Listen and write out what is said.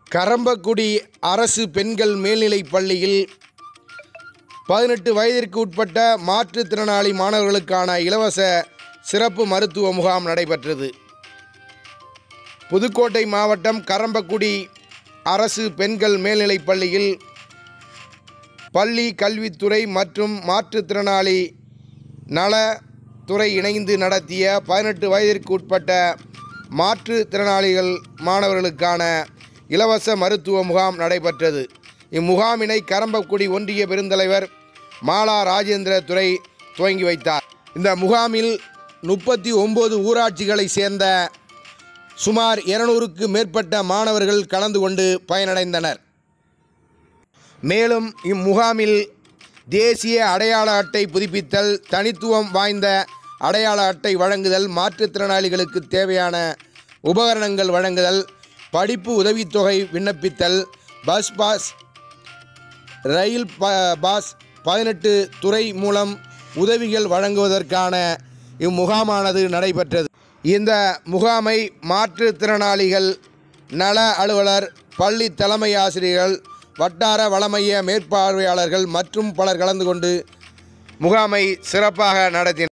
கரம்பக்குடி அரசு பெண்கள் மேல்நிலைப் பள்ளியில் பதினெட்டு வயதிற்கு உட்பட்ட மாற்றுத்திறனாளி மாணவர்களுக்கான இலவச சிறப்பு மருத்துவ முகாம் நடைபெற்றது புதுக்கோட்டை மாவட்டம் கரம்பக்குடி அரசு பெண்கள் மேல்நிலைப் பள்ளியில் பள்ளி கல்வித்துறை மற்றும் மாற்றுத்திறனாளி நலத்துறை இணைந்து நடத்திய பதினெட்டு வயதிற்கு உட்பட்ட மாற்றுத்திறனாளிகள் மாணவர்களுக்கான இலவச மருத்துவ முகாம் நடைபெற்றது இம்முகாமினை கரம்பக்குடி ஒன்றிய பெருந்தலைவர் மாலா ராஜேந்திர துரை துவங்கி வைத்தார் இந்த முகாமில் முப்பத்தி ஒம்பது ஊராட்சிகளை சேர்ந்த சுமார் இருநூறுக்கு மேற்பட்ட மாணவர்கள் கலந்து கொண்டு பயனடைந்தனர் மேலும் இம்முகாமில் தேசிய அடையாள அட்டை புதுப்பித்தல் தனித்துவம் வாய்ந்த அடையாள அட்டை வழங்குதல் மாற்றுத்திறனாளிகளுக்கு தேவையான உபகரணங்கள் வழங்குதல் படிப்பு உதவித்தொகை விண்ணப்பித்தல் பஸ் பாஸ் ரயில் ப பாஸ் பதினெட்டு துறை மூலம் உதவிகள் வழங்குவதற்கான இம்முகாமானது நடைபெற்றது இந்த முகாமை மாற்றுத்திறனாளிகள் நல அலுவலர் பள்ளி தலைமை ஆசிரியர்கள் வட்டார வளமைய மேற்பார்வையாளர்கள் மற்றும் பலர் கலந்து கொண்டு முகாமை சிறப்பாக நடத்தினர்